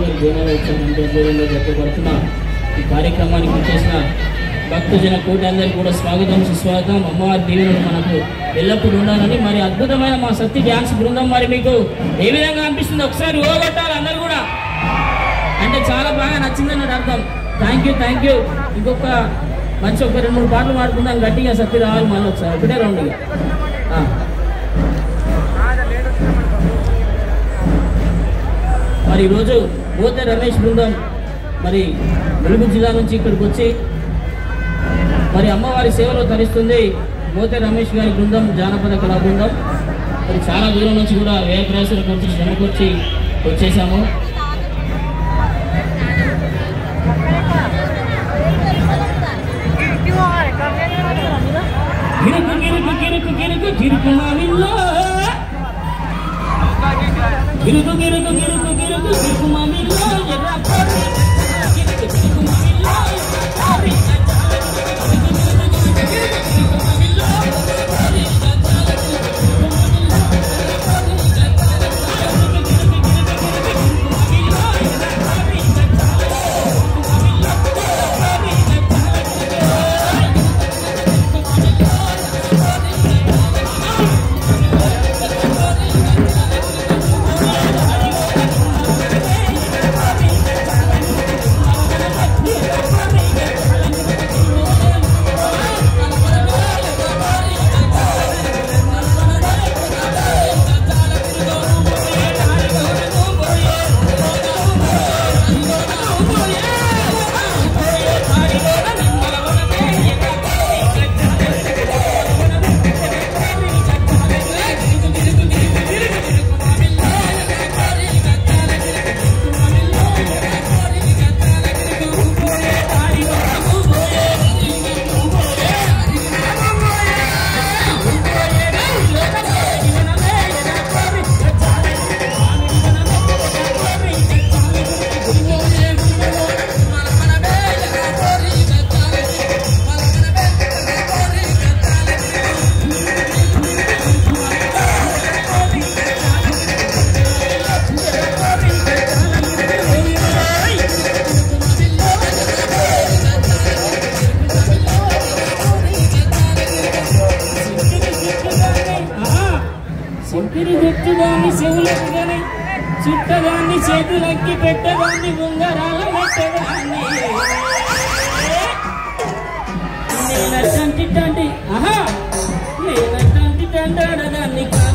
రాజుగారి బోనాల ఉత్సవం అంటే ఆధ్వర్యంలో జరపబడుతున్న ఈ కార్యక్రమానికి వచ్చేసిన భక్తజన కోటి అందరికీ కూడా స్వాగతం సుస్వాగతం అమ్మవారి దీవెనలు మనకు ఎల్లప్పుడూ ఉండాలని మరి అద్భుతమైన మా సత్తి డ్యాన్స్ బృందం మరి మీకు ఏ విధంగా అనిపిస్తుంది ఒకసారి ఓగొట్టాలి అందరు కూడా అంటే చాలా బాగా నచ్చిందన్నట్టు అర్థం థ్యాంక్ యూ థ్యాంక్ యూ ఇంకొక మంచి ఒక రెండు మూడు పాటలు పాడుకుందాం గట్టిగా సత్తి రావాలి మళ్ళీ ఒకసారి ఒకటే రౌండ్ ఇక ఆ. మరి ఈరోజు పోతే రమేష్ బృందం మరి ములుగు జిల్లా నుంచి ఇక్కడికి వచ్చి మరి అమ్మవారి సేవలో తరిస్తుంది మోతే రమేష్ గారి బృందం జానపద కళా బృందం మరి చాలా దూరం నుంచి కూడా వ్యయ ప్రయాసాలు కొంచెం శ్రమకొచ్చి వచ్చేసాము గిరుకు గిరుకు గిరుకు గిరుకు గిరుకు మామిల్లో గిరుకు గిరుకు గిరుకు గిరుకు గిరుకు మామిల్లో ఎర్ర కోరి. గిరుకు గిరుకు మామిల్లో ఎర్ర కోరి. సింపిరి గుర్తుదాన్ని చెవులకు గాని చుట్టదాన్ని చేతులకి పెట్టదాన్ని ఉంగరాల పెట్టదాన్ని నేనట్టంటి టంటి ఆహా నేనట్టంటి టంటాడదాన్ని